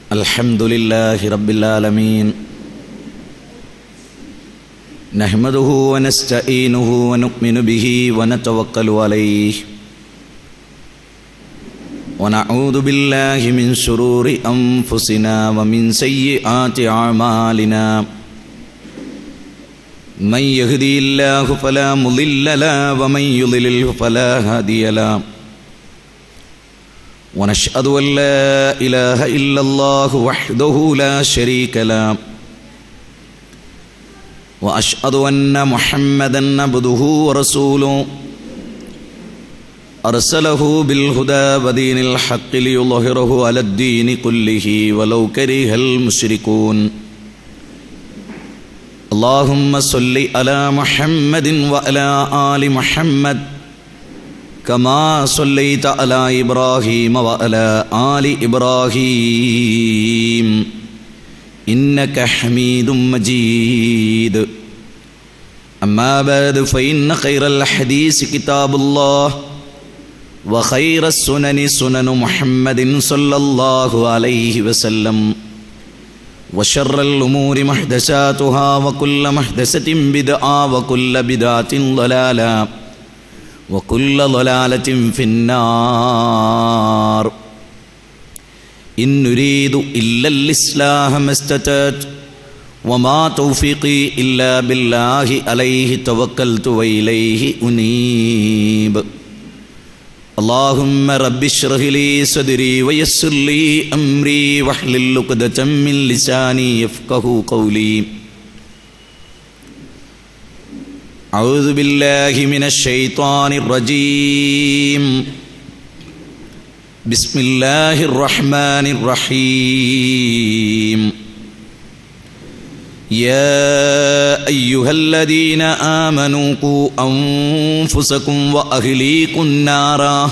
الحمد لله رب العالمين نحمده ونستعينه ونؤمن به ونتوكل عليه ونعوذ بالله من شرور أنفسنا ومن سيئات أعمالنا من يهدي الله فلا مضل له ومن يضلله فلا هادي له ونشهد أن لا إله إلا الله وحده لا شريك له وأشهد أن محمدا عبده ورسوله أرسله بالهدى ودين الحق ليظهره على الدين كله ولو كره المشركون اللهم صل على محمد وعلى آل محمد كما صليت على إبراهيم وعلى آل إبراهيم إنك حميد مجيد أما بعد فإن خير الحديث كتاب الله وخير السنن سنن محمد صلى الله عليه وسلم وشر الأمور محدثاتها وكل محدثة بدعة وكل بدعة ضلالة وكل ضلالة في النار إن نريد إلا الإصلاح ما استطعت وما توفيقي إلا بالله عليه توكلت وإليه أنيب اللهم رب اشرح لي صدري ويسر لي أمري واحلل عقدة من لساني يفقه قولي أعوذ بالله من الشيطان الرجيم بسم الله الرحمن الرحيم يا أيها الذين آمنوا قوا أنفسكم وأهليكم نارا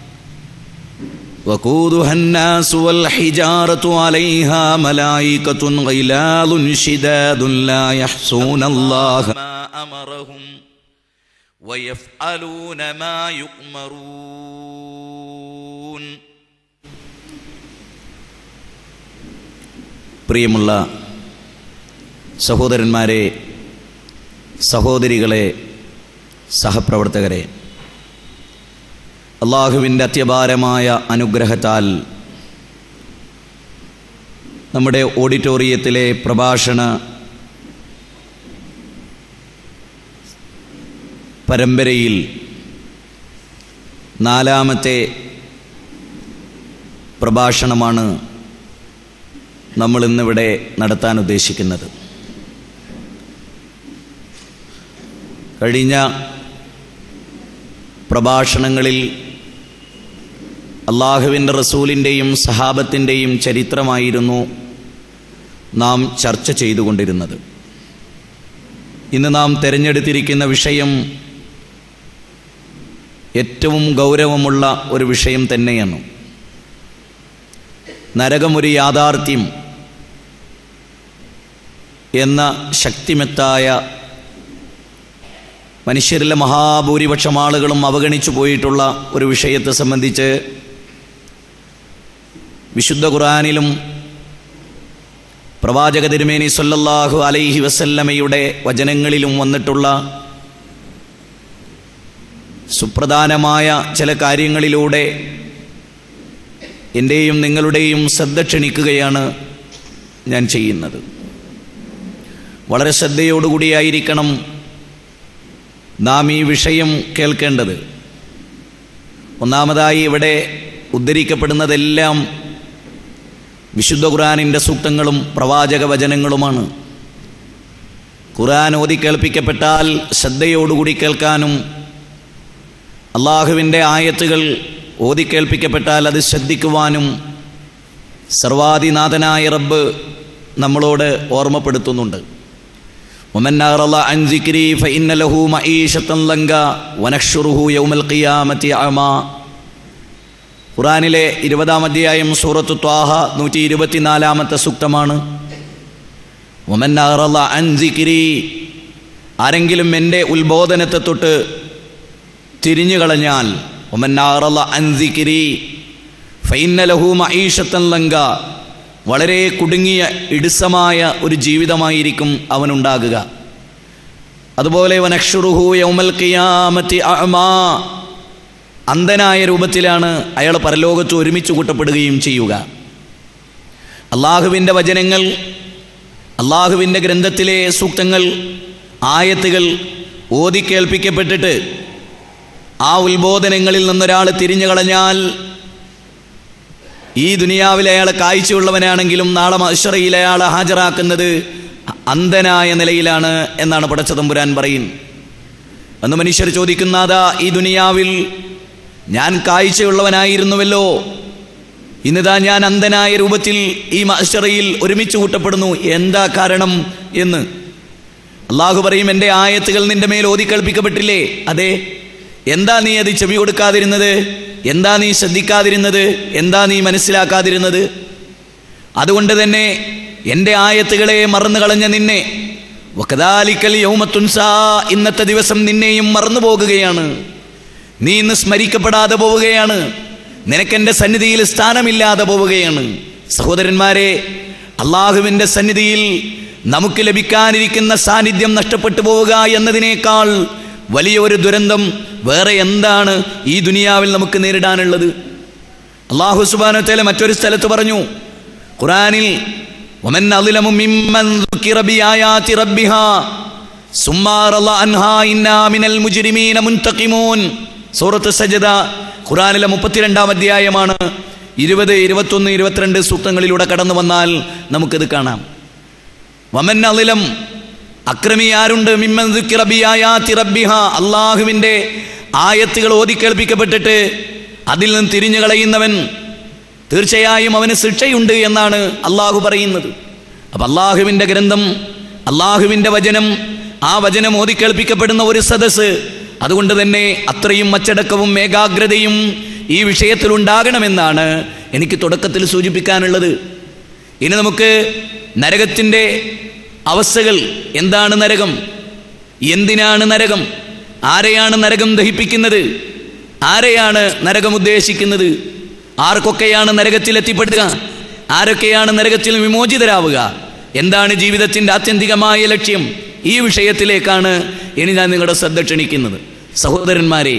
وقودها الناس والحجارة عليها ملائكة غلاظ شداد لا يحصون الله ما أمرهم ويفعلون ما يؤمرون പ്രിയമുള്ള സഹോദരന്മാരെ സഹോദരികളെ സഹപ്രവർത്തകരെ അള്ളാഹുവിൻ്റെ അത്യപാരമായ അനുഗ്രഹത്താൽ നമ്മുടെ ഓഡിറ്റോറിയത്തിലെ പ്രഭാഷണ പരമ്പരയിൽ നാലാമത്തെ പ്രഭാഷണമാണ് നമ്മൾ ഇന്നിവിടെ നടത്താൻ ഉദ്ദേശിക്കുന്നത് കഴിഞ്ഞ പ്രഭാഷണങ്ങളിൽ അള്ളാഹുവിൻ്റെ റസൂലിൻ്റെയും സഹാബത്തിൻ്റെയും ചരിത്രമായിരുന്നു നാം ചർച്ച ചെയ്തുകൊണ്ടിരുന്നത് ഇന്ന് നാം തിരഞ്ഞെടുത്തിരിക്കുന്ന വിഷയം ഏറ്റവും ഗൗരവമുള്ള ഒരു വിഷയം തന്നെയാണ് നരകമൊരു യാഥാർത്ഥ്യം എന്ന ശക്തിമെത്തായ മനുഷ്യരിലെ മഹാഭൂരിപക്ഷം ആളുകളും അവഗണിച്ചു പോയിട്ടുള്ള ഒരു വിഷയത്തെ സംബന്ധിച്ച് വിശുദ്ധ ഖുറാനിലും പ്രവാചക തിരുമേനി സല്ലല്ലാഹു അലൈഹി വസല്ലമയുടെ വചനങ്ങളിലും വന്നിട്ടുള്ള സുപ്രധാനമായ ചില കാര്യങ്ങളിലൂടെ എൻ്റെയും നിങ്ങളുടെയും ശ്രദ്ധ ക്ഷണിക്കുകയാണ് ഞാൻ ചെയ്യുന്നത് വളരെ ശ്രദ്ധയോടുകൂടിയായിരിക്കണം നാം ഈ വിഷയം കേൾക്കേണ്ടത് ഒന്നാമതായി ഇവിടെ ഉദ്ധരിക്കപ്പെടുന്നതെല്ലാം വിശുദ്ധ ഖുറാനിൻ്റെ സൂക്തങ്ങളും പ്രവാചക വചനങ്ങളുമാണ് ഖുറാൻ ഓതി കേൾപ്പിക്കപ്പെട്ടാൽ ശ്രദ്ധയോടുകൂടി കേൾക്കാനും അള്ളാഹുവിൻ്റെ ആയത്തുകൾ ഓതി കേൾപ്പിക്കപ്പെട്ടാൽ അത് ശ്രദ്ധിക്കുവാനും സർവാദിനാഥനായ റബ്ബ് നമ്മളോട് ഓർമ്മപ്പെടുത്തുന്നുണ്ട് ومن أعرض عن ذكري فإن له معيشة ضنكا ونحشره يوم القيامة أعمى ഖുറാനിലെ ഇരുപതാം അധ്യായം സൂറത്ത് ത്വാഹ നൂറ്റി ഇരുപത്തിനാലാമത്തെ സൂക്തമാണ് ഒമൻ അറള അൻസിക്കിരി ആരെങ്കിലും എൻ്റെ ഉത്ബോധനത്തെ തൊട്ട് തിരിഞ്ഞു കളഞ്ഞാൽ ഒമൻ അറള അൻസിക്കിരി ഫൈന്ന ലഹു മഈഷത്തൻ ലങ്ക വളരെ കുടുങ്ങിയ ഇടുസമായ ഒരു ജീവിതമായിരിക്കും അവനുണ്ടാകുക അതുപോലെ വനക്ഷുറുഹു യൗമൽ ഖിയാമത്തി അഅ്മാ അന്ധനായ രൂപത്തിലാണ് അയാൾ പരലോകത്ത് ഒരുമിച്ച് കൂട്ടപ്പെടുകയും ചെയ്യുക അള്ളാഹുവിൻ്റെ വചനങ്ങൾ അള്ളാഹുവിൻ്റെ ഗ്രന്ഥത്തിലെ സൂക്തങ്ങൾ ആയത്തുകൾ ഓതി കേൾപ്പിക്കപ്പെട്ടിട്ട് ആ ഉത്ബോധനങ്ങളിൽ നിന്നൊരാൾ തിരിഞ്ഞു കളഞ്ഞാൽ ഈ ദുനിയാവിൽ അയാൾ കാഴ്ചയുള്ളവനാണെങ്കിലും നാളെ മഷറയിൽ അയാൾ ഹാജരാക്കുന്നത് അന്ധനായ നിലയിലാണ് എന്നാണ് പടച്ചതമ്പുരാൻ പറയുന്നത് അന്ന് മനുഷ്യർ ചോദിക്കുന്നതാ ഈ ദുനിയാവിൽ ഞാൻ കാഴ്ചയുള്ളവനായിരുന്നുവല്ലോ ഇന്നിതാ ഞാൻ അന്ധനായ രൂപത്തിൽ ഈ മഷറയിൽ ഒരുമിച്ച് കൂട്ടപ്പെടുന്നു എന്താ കാരണം എന്ന് അള്ളാഹു പറയും എൻ്റെ ആയത്തുകൾ നിന്റെ മേൽ ഓതിക്കൽപ്പിക്കപ്പെട്ടില്ലേ അതെ എന്താ നീ അത് ചെവി കൊടുക്കാതിരുന്നത് എന്താ നീ ശ്രദ്ധിക്കാതിരുന്നത് എന്താ നീ മനസ്സിലാക്കാതിരുന്നത് അതുകൊണ്ട് തന്നെ എൻ്റെ ആയത്തുകളെ മറന്നു കളഞ്ഞ നിന്നെ വക്കതാലിക്കൽ യൗമത്തുൻസാ ഇന്നത്തെ ദിവസം നിന്നെയും മറന്നു പോകുകയാണ് നീ ഇന്ന് സ്മരിക്കപ്പെടാതെ പോവുകയാണ് നിനക്കെൻ്റെ സന്നിധിയിൽ സ്ഥാനമില്ലാതെ പോവുകയാണ് സഹോദരന്മാരെ അള്ളാഹുവിൻ്റെ സന്നിധിയിൽ നമുക്ക് ലഭിക്കാനിരിക്കുന്ന സാന്നിധ്യം നഷ്ടപ്പെട്ടു പോവുക എന്നതിനേക്കാൾ വലിയ ഒരു ദുരന്തം വേറെ എന്താണ് ഈ ദുനിയാവിൽ നമുക്ക് നേരിടാനുള്ളത് അള്ളാഹു സുബാനത്തേലെ മറ്റൊരു സ്ഥലത്ത് പറഞ്ഞു ഖുറാനിൽ ومن أظلم ممن ذكر بآيات ربها ثم أعرض عنها إنا من المجرمين منتقمون സൂറത്ത് സജദ ഖുറാനിലെ മുപ്പത്തിരണ്ടാം അധ്യായമാണ് ഇരുപത് ഇരുപത്തൊന്ന് ഇരുപത്തിരണ്ട് സൂക്തങ്ങളിലൂടെ കടന്നു വന്നാൽ നമുക്കിത് കാണാം വമൻ അളിലം അക്രമി ആരുണ്ട് മിമ്മൻ ദുഃഖി റബ്ബിയായാത്തി റബ്ബിഹ അള്ളാഹുവിൻ്റെ ആയത്തുകൾ ഓതിക്കേൾപ്പിക്കപ്പെട്ടിട്ട് അതിൽ നിന്ന് തിരിഞ്ഞു കളയുന്നവൻ തീർച്ചയായും അവന് ശിക്ഷയുണ്ട് എന്നാണ് അള്ളാഹു പറയുന്നത് അപ്പം അള്ളാഹുവിൻ്റെ ഗ്രന്ഥം അള്ളാഹുവിൻ്റെ വചനം ആ വചനം ഓതിക്കേൾപ്പിക്കപ്പെടുന്ന ഒരു സദസ്സ് അതുകൊണ്ട് തന്നെ അത്രയും അച്ചടക്കവും ഏകാഗ്രതയും ഈ വിഷയത്തിൽ ഉണ്ടാകണമെന്നാണ് എനിക്ക് തുടക്കത്തിൽ സൂചിപ്പിക്കാനുള്ളത് ഇനി നമുക്ക് നരകത്തിൻ്റെ അവസ്ഥകൾ എന്താണ് നരകം എന്തിനാണ് നരകം ആരെയാണ് നരകം ദഹിപ്പിക്കുന്നത് ആരെയാണ് നരകം ഉദ്ദേശിക്കുന്നത് ആർക്കൊക്കെയാണ് നരകത്തിൽ എത്തിപ്പെടുക ആരൊക്കെയാണ് നരകത്തിൽ വിമോചിതരാവുക എന്താണ് ജീവിതത്തിൻ്റെ ആത്യന്തികമായ ലക്ഷ്യം ഈ വിഷയത്തിലേക്കാണ് ഇനി ഞാൻ നിങ്ങളുടെ ശ്രദ്ധ ക്ഷണിക്കുന്നത് സഹോദരന്മാരെ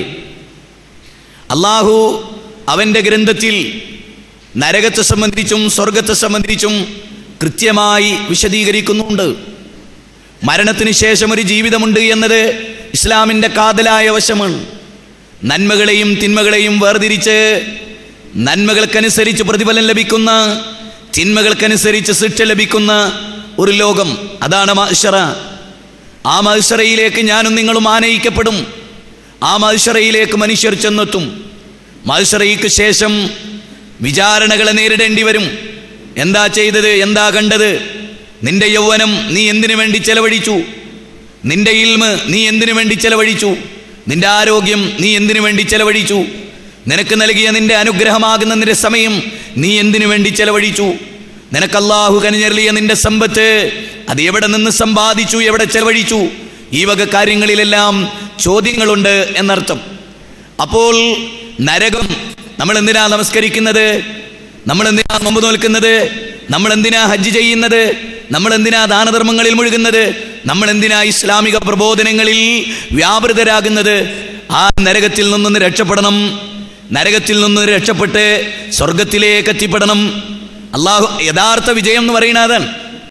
അള്ളാഹു അവൻ്റെ ഗ്രന്ഥത്തിൽ നരകത്തെ സംബന്ധിച്ചും സ്വർഗത്തെ സംബന്ധിച്ചും കൃത്യമായി വിശദീകരിക്കുന്നുണ്ട് മരണത്തിന് ശേഷം ഒരു ജീവിതമുണ്ട് എന്നത് ഇസ്ലാമിൻ്റെ കാതലായ വശമാണ് നന്മകളെയും തിന്മകളെയും വേർതിരിച്ച് നന്മകൾക്കനുസരിച്ച് പ്രതിഫലം ലഭിക്കുന്ന തിന്മകൾക്കനുസരിച്ച് ശിക്ഷ ലഭിക്കുന്ന ഒരു ലോകം അതാണ് മത്സറ ആ മത്സരയിലേക്ക് ഞാനും നിങ്ങളും ആനയിക്കപ്പെടും ആ മത്സരയിലേക്ക് മനുഷ്യർ ചെന്നെത്തും മത്സരയ്ക്ക് ശേഷം വിചാരണകളെ നേരിടേണ്ടി വരും എന്താ ചെയ്തത് എന്താ കണ്ടത് നിന്റെ യൗവനം നീ എന്തിനു വേണ്ടി ചെലവഴിച്ചു നിന്റെ ഇൽമ് നീ എന്തിനു വേണ്ടി ചെലവഴിച്ചു നിന്റെ ആരോഗ്യം നീ എന്തിനു വേണ്ടി ചെലവഴിച്ചു നിനക്ക് നൽകിയ നിന്റെ അനുഗ്രഹമാകുന്ന നിന്റെ സമയം നീ എന്തിനു വേണ്ടി ചെലവഴിച്ചു നിനക്ക് അള്ളാഹു കനിഞ്ഞെറിയ നിന്റെ സമ്പത്ത് അത് എവിടെ നിന്ന് സമ്പാദിച്ചു എവിടെ ചെലവഴിച്ചു ഈ വക കാര്യങ്ങളിലെല്ലാം ചോദ്യങ്ങളുണ്ട് എന്നർത്ഥം അപ്പോൾ നരകം നമ്മൾ എന്തിനാ നമസ്കരിക്കുന്നത് നമ്മൾ എന്തിനാ നോമ്പ് നോൽക്കുന്നത് നമ്മൾ എന്തിനാ ഹജ്ജ് ചെയ്യുന്നത് നമ്മൾ എന്തിനാ ദാനധർമ്മങ്ങളിൽ മുഴുകുന്നത് നമ്മൾ എന്തിനാ ഇസ്ലാമിക പ്രബോധനങ്ങളിൽ വ്യാപൃതരാകുന്നത് ആ നരകത്തിൽ നിന്നൊന്ന് രക്ഷപ്പെടണം നരകത്തിൽ നിന്ന് രക്ഷപ്പെട്ട് സ്വർഗത്തിലേക്ക് എത്തിപ്പെടണം അള്ളാഹു യഥാർത്ഥ വിജയം എന്ന് പറയുന്നത് അതാണ്